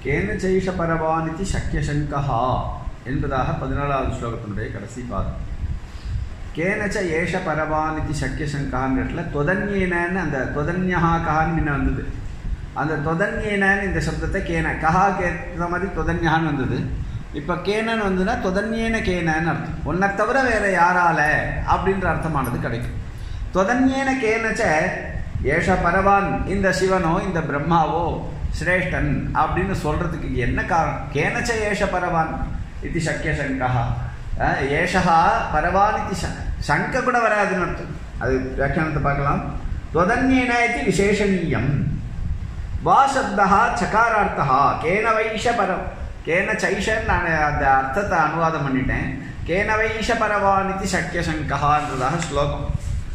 கேன செய்ஷ பரவானிதி சக்கியசங்கா என்பதாக பதினாலாவது ஸ்லோகத்தினுடைய கடைசி பாதம் கேனச்ச ஏஷ பரவானிதி சக்கியசங்காங்கிறதுல தொதன்யேனன்னு அந்த தொதன்யஹா கஹான்னு முன்ன வந்தது அந்த தொதன்யேனன்னு இந்த சப்தத்தை கேன கஹா கேட்ட மாதிரி தொதன்யஹான்னு வந்தது இப்போ கேனன்னு வந்ததுன்னா தொதன்யேன கேனன்னு அர்த்தம் உன்னை தவிர வேற யாரால அப்படின்ற அர்த்தமானது கிடைக்கும் தொதன்யேன கேனச்ச ஏஷ பரவான் இந்த சிவனோ இந்த பிரம்மாவோ சிரேஷ்டன் அப்படின்னு சொல்றதுக்கு என்ன காரணம் கேனச்ச ஏஷ பரவான் இது சக்கியசங்கா ஏஷா பரவான் இது சங்க கூட வராதுன்னு அர்த்தம் அது வியாக்கியானத்தை பார்க்கலாம் தொதன்யேன இது விசேஷணீயம் வா சப்தா சகாரார்த்தா கேன வைஷ பரம் கேன சைஷன் நான் அந்த அர்த்தத்தை அனுவாதம் பண்ணிட்டேன் கேன வைஷ பரவானிதி சக்கியசங்கான்றதாக ஸ்லோகம்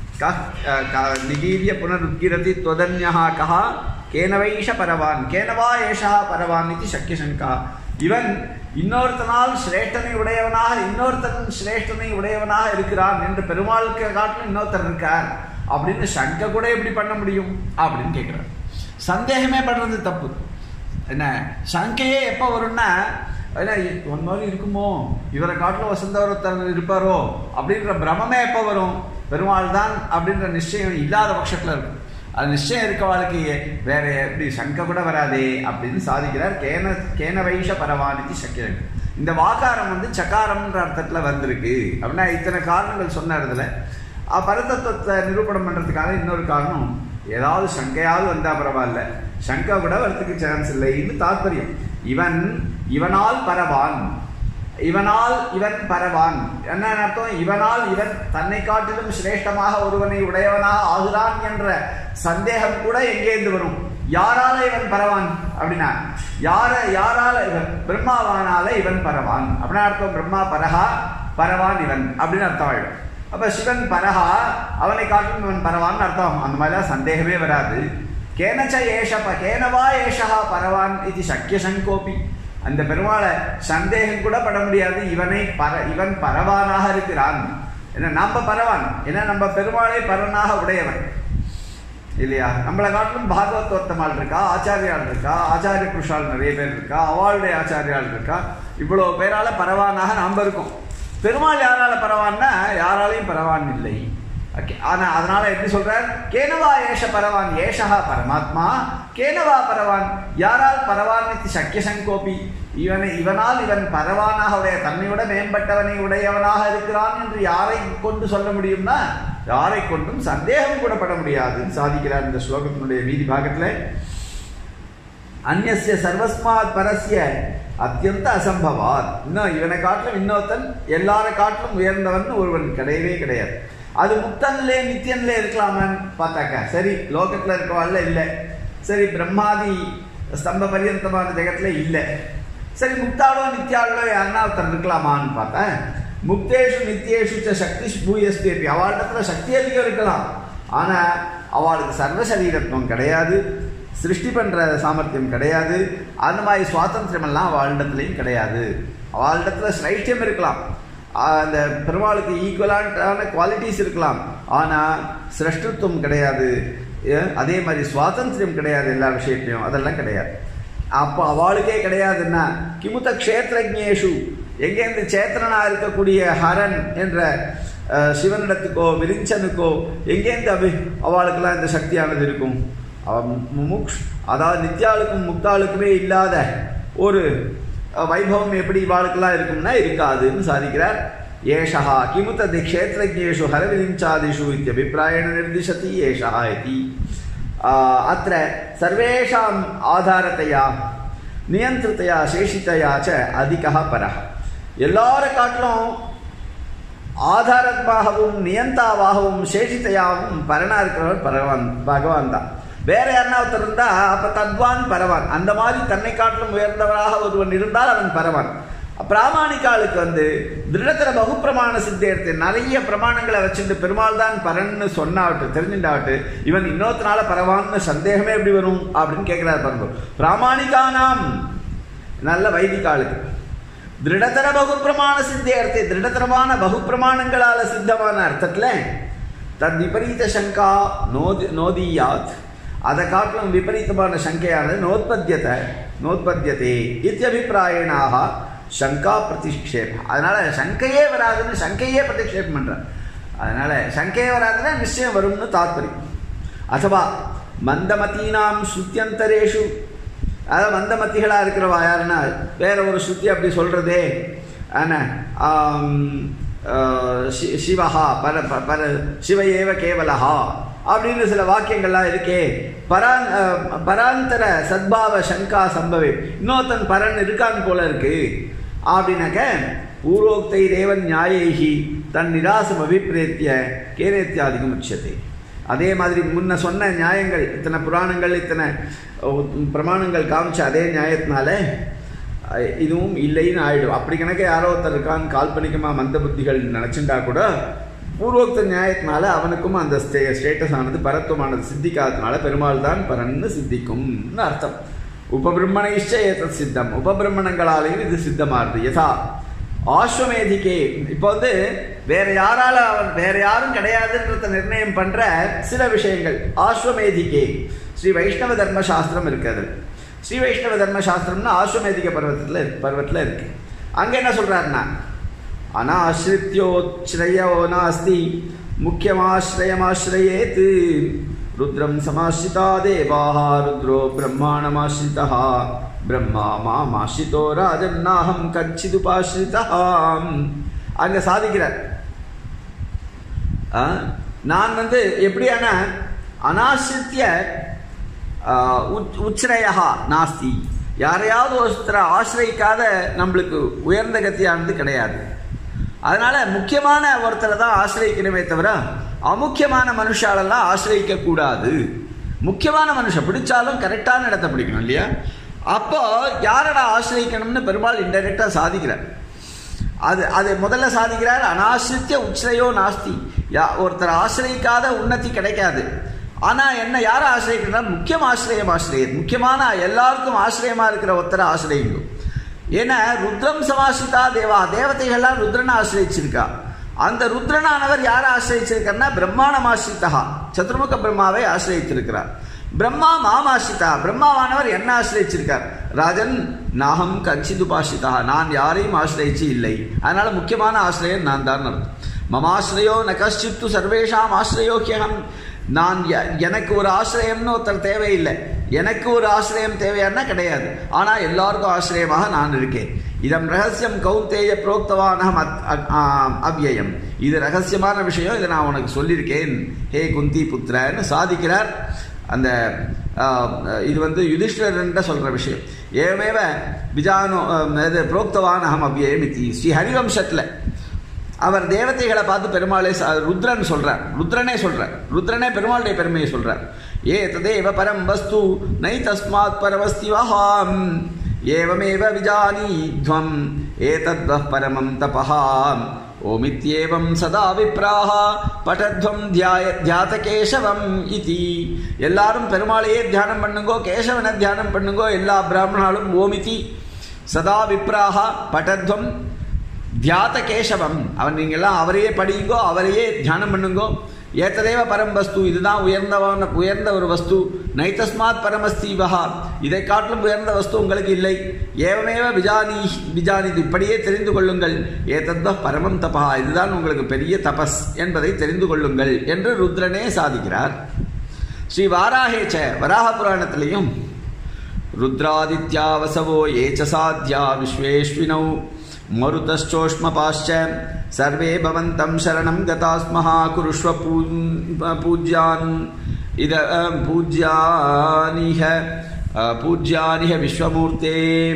கः निगीर्य पुनरुद्गिरति त्वदन्यः कः केन வைஷ பரவான் கேனவா ஏஷா பரவான் இது சக்கியசங்கா இவன் இன்னொருத்தனால் சிரேஷ்டனை உடையவனாக இன்னொருத்தன் சிரேஷ்டனை உடையவனாக இருக்கிறான் என்று பெருமாளுக்கு காட்டிலும் இன்னொருத்தர் இருக்கார் அப்படின்னு சங்க கூட எப்படி பண்ண முடியும் அப்படின்னு கேட்குறார் சந்தேகமே படுறது தப்பு என்ன சங்கையே எப்போ வரும்னா ஏன்னா ஒரு மாதிரி இருக்குமோ இவரை காட்டிலும் வசந்தவர் ஒருத்தர் இருப்பாரோ அப்படின்ற பிரமமே எப்போ வரும் பெருமாள் தான் அப்படின்ற நிச்சயம் இல்லாத பட்சத்தில் இருக்கும் அது நிச்சயம் இருக்கவாளுக்கு வேற எப்படி சங்க கூட வராதே அப்படின்னு சாதிக்கிறார் கேன கேன வைஷ பரவானிக்கு சக்கியம் இந்த வாக்காரம் வந்து சக்காரம்ன்ற அர்த்தத்தில் வந்திருக்கு அப்படின்னா இத்தனை காரணங்கள் சொன்ன இடத்துல பரதத்துவத்தை நிரூபணம் பண்ணுறதுக்காக இன்னொரு காரணம் ஏதாவது சங்கையாவது வந்தா பரவாயில்ல சங்கா கூட வரத்துக்கு சான்ஸ் இல்லைன்னு தாற்பயம் இவன் இவனால் பரவான் இவனால் இவன் பரவான் என்ன அர்த்தம் இவனால் இவன் தன்னை காட்டிலும் சிரேஷ்டமாக ஒருவனை உடையவனாக ஆகிறான் என்ற சந்தேகம் கூட எங்கேருந்து வரும் யாரால இவன் பரவான் அப்படின்னா யார யாரால இவன் பிரம்மாவானால இவன் பரவான் அப்படின்னா அர்த்தம் பிரம்மா பரஹா பரவான் இவன் அப்படின்னு அர்த்தம் ஆயிடும் அப்ப சிவன் பரஹா அவனை காட்டிலும் இவன் பரவான்னு அர்த்தம் அந்த மாதிரிலாம் சந்தேகமே வராது கேனச்ச ஏஷப கேனவா ஏஷா பரவான் இது சக்கிய சங்கோபி அந்த பெருமாளை சந்தேகம் கூட பட முடியாது இவனை பர இவன் பரவானாக இருக்கிறான் ஏன்னா நம்ம பரவான் ஏன்னா நம்ம பெருமாளை பரவனாக உடையவன் இல்லையா நம்மளை காட்டிலும் பாகவத்தோத்தமால் இருக்கா ஆச்சாரியால் இருக்கா ஆச்சாரிய புருஷால் நிறைய பேர் இருக்கா அவளுடைய ஆச்சாரியால் இருக்கா இவ்வளோ பேரால பரவானாக நாம் இருக்கோம் பெருமாள் யாரால பரவான்னா யாராலையும் பரவான் இல்லை ஓகே ஆனால் அதனால எப்படி சொல்றார் கேனவா ஏஷ பரவான் ஏஷா பரமாத்மா கேனவா பரவான் யாரால் பரவான் சக்கிய சங்கோபி இவனை இவனால் இவன் பரவானாக உடைய தன்னைவிட மேம்பட்டவனை உடையவனாக இருக்கிறான் என்று யாரை கொண்டு சொல்ல முடியும்னா யாரை கொண்டும் சந்தேகம் கூட பட முடியாதுன்னு சாதிக்கிறார் இந்த ஸ்லோகத்தினுடைய மீதி பாகத்தில் அந்நிய சர்வஸ்மாத் பரஸ்ய அத்தியந்த அசம்பவாத் இன்னும் இவனை காட்டிலும் இன்னொருத்தன் எல்லார காட்டிலும் உயர்ந்தவன் ஒருவன் கிடையவே கிடையாது அது முக்தன்லே நித்தியன்லே இருக்கலாமான்னு பார்த்தாக்கா சரி லோகத்தில் இருக்கவாள்ல இல்லை சரி பிரம்மாதி ஸ்தம்ப பரியந்தமான ஜெகத்துல இல்லை சரி முக்தாளோ நித்தியாளோ யாருன்னா ஒருத்தன் இருக்கலாமான்னு பார்த்தேன் முக்தேஷு நித்தியேஷு சக்தி பூயஸ்தேபி அவளிடத்துல சக்தி அதிகம் இருக்கலாம் ஆனால் அவளுக்கு சர்வசரீரத்துவம் கிடையாது சிருஷ்டி பண்ணுற சாமர்த்தியம் கிடையாது அந்த மாதிரி சுவாதந்திரமெல்லாம் அவளிடத்துலையும் கிடையாது அவளிடத்துல சிரைஷ்டியம் இருக்கலாம் அந்த பெருமாளுக்கு ஈக்குவலான குவாலிட்டிஸ் இருக்கலாம் ஆனால் சிரஷ்டத்துவம் கிடையாது அதே மாதிரி சுவாதந்திரம் கிடையாது எல்லா விஷயத்தையும் அதெல்லாம் கிடையாது அப்போ அவளுக்கே கிடையாதுன்னா கிமுத்த க்ஷேத்திரஜேஷு எங்கேருந்து சேத்திரனா இருக்கக்கூடிய ஹரன் என்ற சிவனிடத்துக்கோ விரிஞ்சனுக்கோ எங்கேருந்து அபி அவளுக்கெல்லாம் இந்த சக்தியானது இருக்கும் முமுக்ஷ் அதாவது நித்யாளுக்கும் முக்தாளுக்குமே இல்லாத ஒரு வைபவம் எப்படி இவாளுக்கெல்லாம் இருக்கும்னா இருக்காதுன்னு சாதிக்கிறார் ஏஷா கிமுத்த க்ஷேத்திரஜேஷு ஹரவிரிஞ்சாதிஷு இத்தியபிப்பிராயண நிர்திசதி ஏஷா இதி அத்த சர்வேஷாம் ஆதாரத்தையா நியந்திரத்தையா சேஷித்தையா ச அதிகா பரஹ எல்லார காட்டிலும் ஆதாரமாகவும் நியந்தாவாகவும் சேஷித்தையாகவும் பரனா இருக்கிறவர் பரவான் பகவான் தான் வேற யாருன்னா ஒருத்தர் இருந்தா அப்ப தத்வான் பரவான் அந்த மாதிரி தன்னை காட்டிலும் உயர்ந்தவராக ஒருவன் இருந்தால் அவன் பரவான் பிராமணிக்காளுக்கு வந்து திருடத்திர பகுப்பிரமாண சித்தேர்த்து நிறைய பிரமாணங்களை வச்சுட்டு பெருமாள் தான் பரன்னு சொன்னாவட்டு தெரிஞ்சுட்டாவட்டு இவன் இன்னொருத்தனால பரவான்னு சந்தேகமே எப்படி வரும் அப்படின்னு கேட்கிறார் பாருங்க பிராமணிகானாம் நல்ல வைதிகாளுக்கு திருடத்தர பகுப்பிரமாண சித்தேர்த்தே திருடத்தரமான பகுப்பிரமாணங்களால சித்தமான அர்த்தத்தில் தத் விபரீத சங்கா நோதி நோதியாத் அதை காட்டிலும் விபரீதமான சங்கையானது நோத்பத்தியத்தை நோத்பத்தியதே இத்தியபிப்பிராயணாக சங்கா பிரதிஷேபம் அதனால சங்கையே வராதுன்னு சங்கையே பிரதிஷேபம் பண்றார் அதனால சங்கையே வராதுன்னா நிச்சயம் வரும்னு தாத்பரியம் அதுவா மந்தமதீனாம் சுத்தியந்தரேஷு அதாவது மந்தமத்திகளாக இருக்கிறவா யாருன்னா வேற ஒரு சுத்தி அப்படி சொல்றதே ஆனா ஆம், ஆஹ், சி- சிவஹா பர ப- பர சிவ ஏவ கேவலஹா அப்படின்னு சில வாக்கியங்கள்லாம் இருக்கே பரான் ஆஹ், பராந்தர சத்பாவ சங்கா சம்பவே இன்னொருத்தன் பரன் இருக்கான் போல இருக்கு அப்படின்னாக்க பூர்வோக்தை தேவன் நியாயைகி தன் நிராசம் அபிப்பிரேத்திய கேரேத்தியாதிகம் உச்சத்தை அதே மாதிரி முன்ன சொன்ன நியாயங்கள் இத்தனை புராணங்கள் இத்தனை அஹ், பிரமாணங்கள் காமிச்ச அதே நியாயத்தினால அஹ், இதுவும் இல்லைன்னு ஆயிடும் அப்படி கணக்கு யாரோ ஒருத்தர் இருக்கான் கால்பனிக்கமாக மந்த புத்திகள் நினச்சிண்டா கூட பூர்வோக்த நியாயத்தினால அவனுக்கும் அந்த ஸ்டே ஸ்டேட்டஸ் ஆனது பரத்துவமானது சித்திக்காததுனால பெருமாள் தான் பரன்னு சித்திக்கும்னு அர்த்தம் உபபிரம்மணைஷ்ட ஏதத் சித்தம் உபபிரம்மணங்களாலேயும் இது சித்தமாறுது யதா ஆஸ்வமேதிக்கே இப்போ வந்து வேற யாரால அவன் வேற யாரும் கிடையாதுன்றத நிர்ணயம் பண்ற சில விஷயங்கள் ஆஸ்வமேதிக்கே ஸ்ரீ வைஷ்ணவ தர்ம சாஸ்திரம் இருக்கு அதுல ஸ்ரீ வைஷ்ணவ தர்ம சாஸ்திரம்னா ஆஸ்வமேதிக பர்வத்தில் பர்வத்தில் இருக்கு அங்க என்ன சொல்றாருன்னா அனாசிரித்யோச்ரயோ நாஸ்தி முக்கியமாஸ்ரயமாஸ்ரயேத் ருத்ரம் சமாசிதா தேவாः ருத்ரோ பிரம்மாணமாசிரிதா பிரம்மா மாமாசிதோ ராஜன்னாஹம் கச்சிதுபாசிரிதா அங்க சாதிக்கிறார் ஆ, நான் வந்து எப்படியான அனாசிரித்திய உச்சிரயா நாஸ்தி யாரையாவது ஒருத்தரை ஆசிரியிக்காத நம்மளுக்கு உயர்ந்த கத்தியானது கிடையாது அதனால முக்கியமான ஒருத்தரை தான் ஆசிரியக்கணுமே தவிர அமுக்கியமான மனுஷாலெல்லாம் ஆசிரியக்க கூடாது முக்கியமான மனுஷன் பிடிச்சாலும் கரெக்டான இடத்த பிடிக்கணும் இல்லையா அப்போ யாரடா ஆசிரியக்கணும்னு பெருமாள் இன்டெரக்டாக சாதிக்கிறார் அது அது முதல்ல சாதிக்கிறார் அனாசிரித்திய உச்சிரையோ நாஸ்தி யா ஒருத்தர் ஆசிரியக்காத உன்னதி கிடைக்காது ஆனால் என்ன யாரை ஆசிரியக்கிறார் முக்கியம் ஆசிரியம் ஆசிரியர் முக்கியமான எல்லாருக்கும் ஆசிரியமா இருக்கிற ஒருத்தரை ஆசிரியுங்க ஏன்னா ருத்ரம் சமாசிதா தேவா தேவதைகள்லாம் ருத்ரனை ஆசிரியச்சிருக்கா அந்த ருத்ரனானவர் யாரை ஆசிரியச்சிருக்காருன்னா பிரம்மாண்டம் ஆசிரித்தா சதுர்முக பிரம்மாவை ஆசிரியத்திருக்கிறார் பிரம்மா மாமாசிதா பிரம்மாவானவர் என்ன ஆசிரியச்சிருக்கார் ராஜன் நாகம் கஞ்சிதுபாஷிதா நான் யாரையும் ஆசிரியச்சு இல்லை அதனால முக்கியமான ஆசிரியர் நான் தான் அர்த்தம் மமாசிரியோ ந கஷ்டித்து சர்வேஷாம் ஆசிரியோக்கியம் நான் எ- எனக்கு ஒரு ஆசிரியம்னு ஒருத்தர் தேவையில்லை எனக்கு ஒரு ஆசிரியம் தேவையானா கிடையாது ஆனால் எல்லாருக்கும் ஆசிரியமாக நான் இருக்கேன் இதம் ரகசியம் கௌந்தேய புரோக்தவானகம் அத்- அ- ஆ- அவ்யயம் இது ரகசியமான விஷயம் இதை நான் உனக்கு சொல்லியிருக்கேன் ஹே குந்தி புத்திரன்னு சாதிக்கிறார் அந்த ஆ, இது வந்து யுதிஷ்டரன்ட்ட சொல்ற விஷயம் ஏமேவ விஜானோ ஆ, இது புரோக்தவானகம் அவ்யயம் இத்தி ஸ்ரீ ஹரிவம்சத்தில் அவர் தேவதைகளை பார்த்து பெருமாளே ச- ருத்ரன் சொல்றார் ருத்ரனே சொல்றார் ருத்ரனே பெருமாளுடைய பெருமையை சொல்றார் ஏ ததேவ பரம் வஸ்து நை தஸ்மாத் பரமஸ்தி வஹாம் ஏவமேவ விஜானீத்வம் ஏதத்வः பரமம் தபஹாம் ஓமித்யேவம் சதா விப்ராஹ படத்வம் தியாய தியாத கேசவம் இதி எல்லாரும் பெருமாளையே தியானம் பண்ணுங்கோ கேசவனை தியானம் பண்ணுங்கோ எல்லா பிராமணாலும் ஓமிதி சதா விப்ராஹ படத்வம் தியாத கேசவம் அவன் நீங்கள்லாம் அவரையே படியுங்கோ அவரையே தியானம் பண்ணுங்கோ ஏத்ததேவ பரம் வஸ்து இதுதான் உயர்ந்தவன உயர்ந்த ஒரு வஸ்து நைதஸ்மாத் பரமஸ்தீவஹா இதை காட்டிலும் உயர்ந்த வஸ்து உங்களுக்கு இல்லை ஏவமேவ விஜானி விஜானி இப்படியே தெரிந்து கொள்ளுங்கள் ஏதத்வ பரமம் தபா இதுதான் உங்களுக்கு பெரிய தபஸ் என்பதை தெரிந்து கொள்ளுங்கள் என்று ருத்ரனே சாதிக்கிறார் ஸ்ரீ வாராகேச்ச வராக புராணத்திலையும் रुद्रादित्या वसवो ये च साध्या विश्वेश्विनौ मरुतश्चोष्मपाश्च सर्वे भवन्तं शरणं गता स्मः कुरुष्व पू पूज्यान् इद अ, पूज्यानिह अ, पूज्यानिह विश्वमूर्ते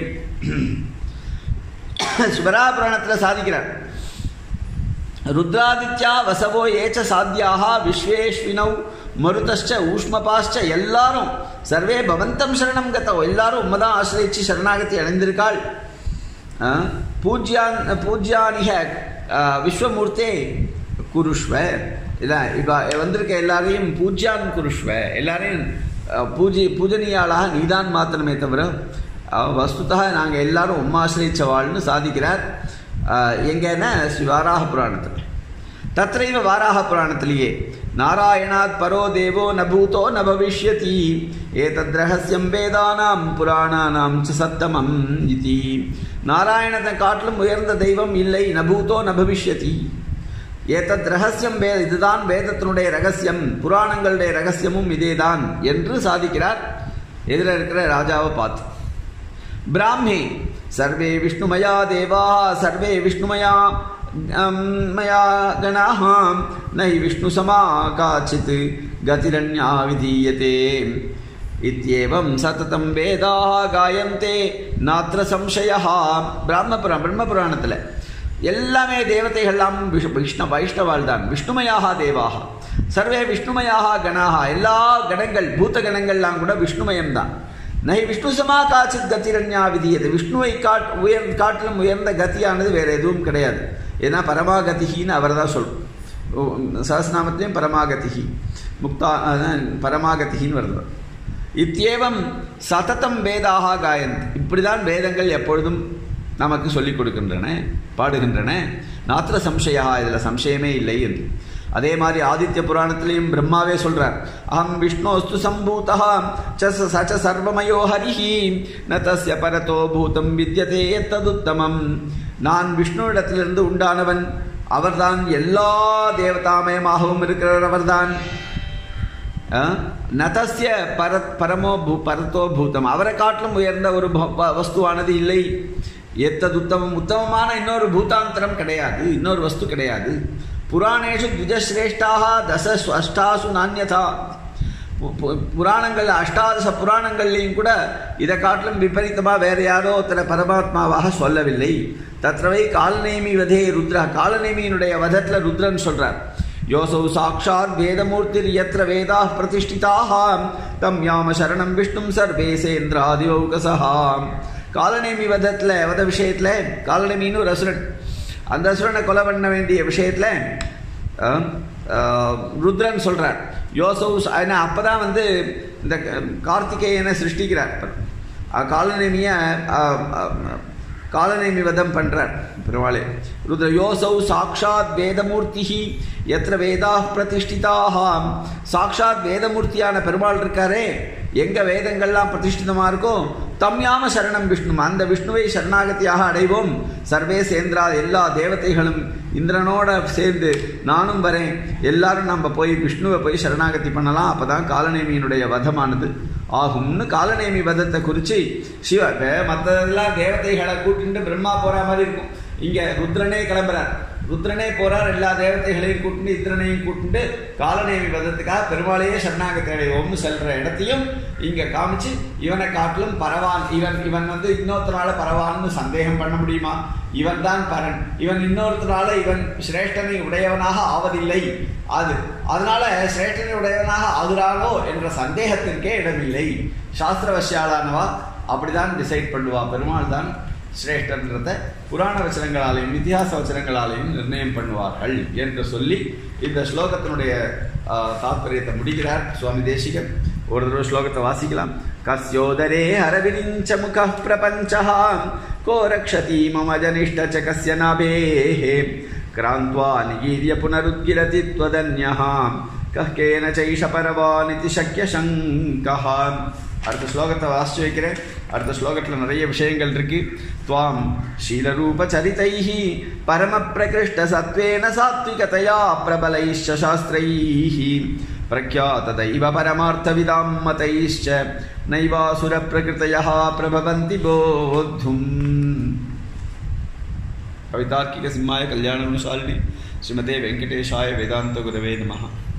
சுபராபுராணத்தில் சாதிக்கிறார் ருத்ராதித்யா வசவோ ஏச்ச சாத்தியாக விஸ்வேஸ்வினௌ மருதஷ்ட ஊஷ்மபாஷ்ட எல்லாரும் சர்வே பவந்தம் சரணம் கதோ எல்லாரும் உம்மதான் ஆசிரியச்சு சரணாகதி அடைந்திருக்காள் ஆ, பூஜ்யான் பூஜ்யானிக ஆ, விஸ்வமூர்த்தே குருஷ்வ இல்லை இப்போ வந்திருக்க எல்லாரையும் பூஜ்யான் குருஷ்வ எல்லாரையும் ஆ, பூஜை பூஜனியாளாக நீதான் மாத்திரமே தவிர ஆ, வஸ்துதா நாங்கள் எல்லாரும் உம்மாசிரியச்சவாள்னு சாதிக்கிறார் ஆ, எங்கன்னா ஸ்ரீ வாராக புராணத்தில் தத்ரைவ வாராக புராணத்திலேயே நாராயணாத் பரோ தேவோ ந பூதோ ந பவிஷ்யதி ஏதத் ரகசியம் வேதானாம் புராணானாம் ச சத்தமம் இதி நாராயணத்தை காட்டிலும் உயர்ந்த தெய்வம் இல்லை ந பூதோ ந பவிஷ்யதி ஏதத் ரகசியம் வே இதுதான் வேதத்தினுடைய ரகசியம் புராணங்களுடைய ரகசியமும் இதேதான் என்று சாதிக்கிறார் எதிர இருக்கிற ராஜாவை பார்த்து ब्राह्मे सर्वे विष्णुमया देवाः सर्वे विष्णुमया अं, मया गणाः न हि विष्णुसमा काचित् गतिरन्या विधीयते इत्येवं सततं वेदाः गायन्ते नात्र संशयः ब्राह्मपुरा ब्रह्मपुराणத்தில் எல்லாமே தேவதைகள்லாம் விஷ விஷ்ணு வைஷ்ணவாள் தான் விஷ்ணுமயாக தேவாக சர்வே விஷ்ணுமயாக கணாக எல்லா கணங்கள் பூத கணங்கள்லாம் கூட விஷ்ணுமயம் தான் நை விஷ்ணு சமா காச்சித் கத்திரண்யா விதியது விஷ்ணுவை காட் உயர் காட்டிலும் உயர்ந்த கத்தியானது வேற எதுவும் கிடையாது ஏன்னா பரமாகதிகின்னு அவர் தான் சொல்லும் சஹஸ்நாமத்திலையும் பரமாகதிகி முக்தா அதான் பரமாகதிகின்னு வருது இத்தியேவம் சததம் வேதாக காயந்த் இப்படிதான் வேதங்கள் எப்பொழுதும் நமக்கு சொல்லிக் கொடுக்கின்றன பாடுகின்றன நாத்திர சம்சயா இதில் சம்சயமே இல்லை என்று அதே மாதிரி ஆதித்ய புராணத்திலையும் பிரம்மாவே சொல்றார் அகம் விஷ்ணோஸ்து சம்பூதா ச ச- ச ச சர்வமயோ ஹரிஹி ந தஸ்ய பரதோ பூதம் வித்யதே ததுத்தமம் நான் விஷ்ணுவிடத்திலிருந்து உண்டானவன் அவர்தான் எல்லா தேவதாமயமாகவும் இருக்கிறவர் அவர்தான் அஹ், நதஸ்ய பர பரமோ பூ பரத்தோ பூதம் அவரை காட்டிலும் உயர்ந்த ஒரு ப- வ- வஸ்துவானது இல்லை எத்தது உத்தமம் உத்தமமான இன்னொரு பூதாந்தரம் கிடையாது இன்னொரு வஸ்து கிடையாது புராணேஷு த்விஜஸ்ரேஷ்டாக தச சு- அஷ்டாசு நானியதா பு- பு- புராணங்கள் அஷ்டாதச புராணங்கள்லையும் கூட இதை காட்டிலும் விபரீதமாக வேற யாரோ ஒருத்தரை பரமாத்மாவாக சொல்லவில்லை தத்ரவை காலநேமி வதே ருத்ரா காலநேமியினுடைய வதத்தில் ருத்ரன் சொல்றார் யோசௌ சாட்சாத் வேதமூர்த்திர் யத்ர வேதா பிரதிஷ்டிதாக தம் யாம சரணம் விஷ்ணும் சர்வேசேந்திராதிவௌகசா காலநேமி வதத்தில் வத விஷயத்தில் காலநேமின்னு ஒரு அசுரன் அந்த அசுரனை கொலை பண்ண வேண்டிய விஷயத்தில் அஹ், அஹ், ருத்ரன் சொல்றார் யோசௌ ஏன்னா அப்பதான் வந்து இந்த க- கார்த்திகேயனை சிருஷ்டிக்கிறார் அஹ், காலநேமிய அஹ், அஹ், காலநேமி வதம் பண்றார் பெருமாளே ருத்ர யோசௌ சாக்ஷாத் வேதமூர்த்தி எத்திர வேதா பிரதிஷ்டிதாக சாக்ஷாத் வேதமூர்த்தியான பெருமாள் இருக்காரே எங்க வேதங்கள்லாம் பிரதிஷ்டிதமா இருக்கோ தம்யாம சரணம் விஷ்ணு அந்த விஷ்ணுவை சரணாகதியாக அடைவோம் சர்வே சேந்திரா எல்லா தேவதைகளும் இந்திரனோட சேர்ந்து நானும் வரேன் எல்லாரும் நம்ம போய் விஷ்ணுவை போய் சரணாகதி பண்ணலாம் அப்பதான் காலநேமியினுடைய வதமானது ஆகும்னு காலநேமி வதத்தை குறித்து சிவ மற்றதெல்லாம் தேவதைகளை கூட்டிட்டு பிரம்மா போற மாதிரி இருக்கும் இங்க ருத்ரனே கிளம்புறார் ருத்ரனே போறார் எல்லா தேவதைகளையும் கூட்டிட்டு இந்திரனையும் கூட்டிட்டு காலநேமி வதத்துக்காக பெருமாளையே சரணாகதி அடைவோம்னு செல்ற இடத்தையும் இங்க காமிச்சு இவனை காட்டிலும் பரவான் இவன் இவன் வந்து இன்னொருத்தனால பரவான்னு சந்தேகம் பண்ண முடியுமா இவன் தான் பரன் இவன் இன்னொருத்தனால இவன் சிரேஷ்டனை உடையவனாக ஆவதில்லை அது அதனால சிரேஷ்டனை உடையவனாக ஆகுறானோ என்ற சந்தேகத்திற்கே இடமில்லை சாஸ்திரவசியாளானவா அப்படிதான் டிசைட் பண்ணுவா பெருமாள் தான் சிரேஷ்டன்றத புராண வச்சனங்களாலையும் இதிகாச வச்சனங்களாலையும் நிர்ணயம் பண்ணுவார்கள் என்று சொல்லி இந்த ஸ்லோகத்தினுடைய ஆ, தாத்பரியத்தை முடிக்கிறார் சுவாமி தேசிகன் ஒரு தடவை ஸ்லோகத்தை வாசிக்கலாம் கஸ்யோதரே அரவிரிஞ்ச முக பிரபஞ்ச கோ ரக்ஷதி மம ஜனிஷ்ட ச கஸ்ய நாபேः क्रान्त्वा निगीर्य पुनरुद्गिरति त्वदन्यः कः केन चैष परवानिति शक्यशङ्कः அடுத்த ஸ்லோகத்தை வாசிச்சு வைக்கிறேன் அடுத்த ஸ்லோகத்தில் நிறைய விஷயங்கள் இருக்கு துவாம் ஷீலரூப சரிதைஹி பரம பிரகிருஷ்ட சத்வேன சாத்விகதையா பிரபலைश्च சாஸ்திரைः प्रख्यातदैव परमार्थविदां मतैश्च नैवासुरप्रकृतयः प्रभवन्ति बोद्धुम् कवितार्किकसिंहाय कल्याणगुणशालिनि श्रीमते वेङ्कटेशाय वेदान्तगुरवे नमः